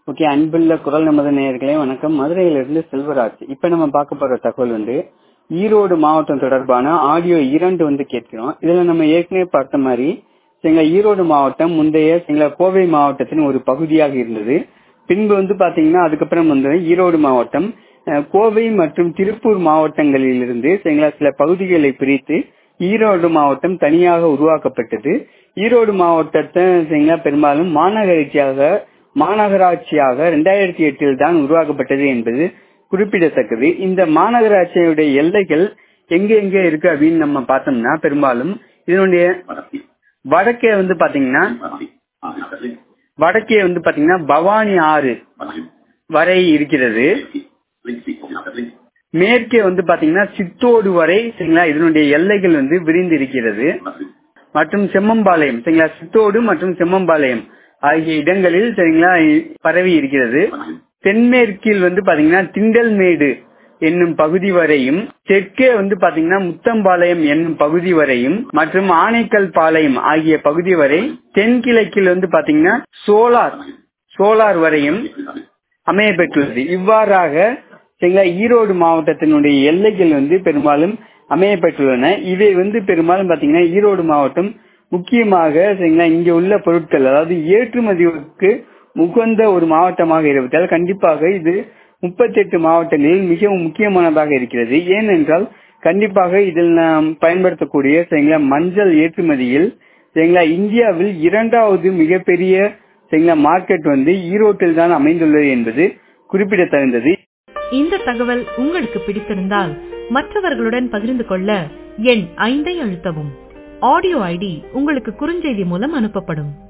okay அன்புள்ள குரல் நமது நேயர்களே வணக்கம் மதுரையிலிருந்து செல்வராஜ் இப்ப நம்ம பார்க்க போற தகவல் வந்து ஈரோடு மாவட்டம் தொடர்பான ஆடியோ இரண்டு வந்து கேட்கிறோம் இதுல நம்ம ஏற்கனவே பார்த்த மாதிரி எங்க ஈரோடு மாவட்டம் முந்தைய எங்க கோவை மாவட்டத்தின் ஒரு பகுதியாக இருந்தது பின்பு வந்து பாத்தீங்கன்னா அதுக்கப்புறம் வந்து ஈரோடு மாவட்டம் அஹ், கோவை மற்றும் திருப்பூர் மாவட்டங்களிலிருந்து எங்களா சில பகுதிகளை பிரித்து ஈரோடு மாவட்டம் தனியாக உருவாக்கப்பட்டது ஈரோடு மாவட்டத்தை சரிங்களா, பெரும்பாலும் மாநகராட்சியாக மாநகராட்சியாக ரெண்டாயிரத்தி எட்டில் தான் உருவாக்கப்பட்டது என்பது குறிப்பிடத்தக்கது இந்த மாநகராட்சியுடைய எல்லைகள் எங்க எங்க இருக்கு அப்படின்னு நம்ம பார்த்தோம்னா பெரும்பாலும் இதனுடைய வடக்கே வந்து பாத்தீங்கன்னா வடக்கே வந்து பாத்தீங்கன்னா பவானி ஆறு வரை இருக்கிறது மேற்கே வந்து பாத்தீங்கன்னா சித்தோடு வரை சரிங்களா இதனுடைய எல்லைகள் வந்து விரிந்து இருக்கிறது மற்றும் செம்மம்பாளையம் சரிங்களா சித்தோடு மற்றும் செம்மம்பாளையம் ஆகிய இடங்களில் சரிங்களா பரவி இருக்கிறது தென்மேற்கில் வந்து பாத்தீங்கன்னா திண்டல்மேடு என்னும் பகுதி வரையும் தெற்கே வந்து பாத்தீங்கன்னா முத்தம்பாளையம் என்னும் பகுதி வரையும் மற்றும் ஆனைக்கல் பாளையம் ஆகிய பகுதி வரை தென்கிழக்கில் வந்து பாத்தீங்கன்னா சோலார் சோலார் வரையும் அமைய பெற்றுள்ளது இவ்வாறாக சரிங்களா ஈரோடு மாவட்டத்தினுடைய எல்லைகள் வந்து பெரும்பாலும் அமைய பெற்றுள்ளன இவை வந்து பெரும்பாலும் பாத்தீங்கன்னா ஈரோடு மாவட்டம் முக்கியமாக சரிங்களா இங்க உள்ள பொருட்கள் அதாவது ஏற்றுமதிக்கு உகந்த ஒரு மாவட்டமாக இருப்பதால் கண்டிப்பாக இது முப்பத்தெட்டு மாவட்டங்களில் மிகவும் முக்கியமானதாக இருக்கிறது ஏனென்றால் கண்டிப்பாக இதில் நாம் பயன்படுத்தக்கூடிய சரிங்களா மஞ்சள் ஏற்றுமதியில் சரிங்களா இந்தியாவில் இரண்டாவது மிகப்பெரிய சரிங்களா மார்க்கெட் வந்து ஈரோட்டில் தான் அமைந்துள்ளது என்பது குறிப்பிடத்தகுந்தது இந்த தகவல் உங்களுக்கு பிடித்திருந்தால் மற்றவர்களுடன் பகிர்ந்து கொள்ள எண் ஐந்தை அழுத்தவும் ஆடியோ ஐடி உங்களுக்கு குறுஞ்செய்தி மூலம் அனுப்பப்படும்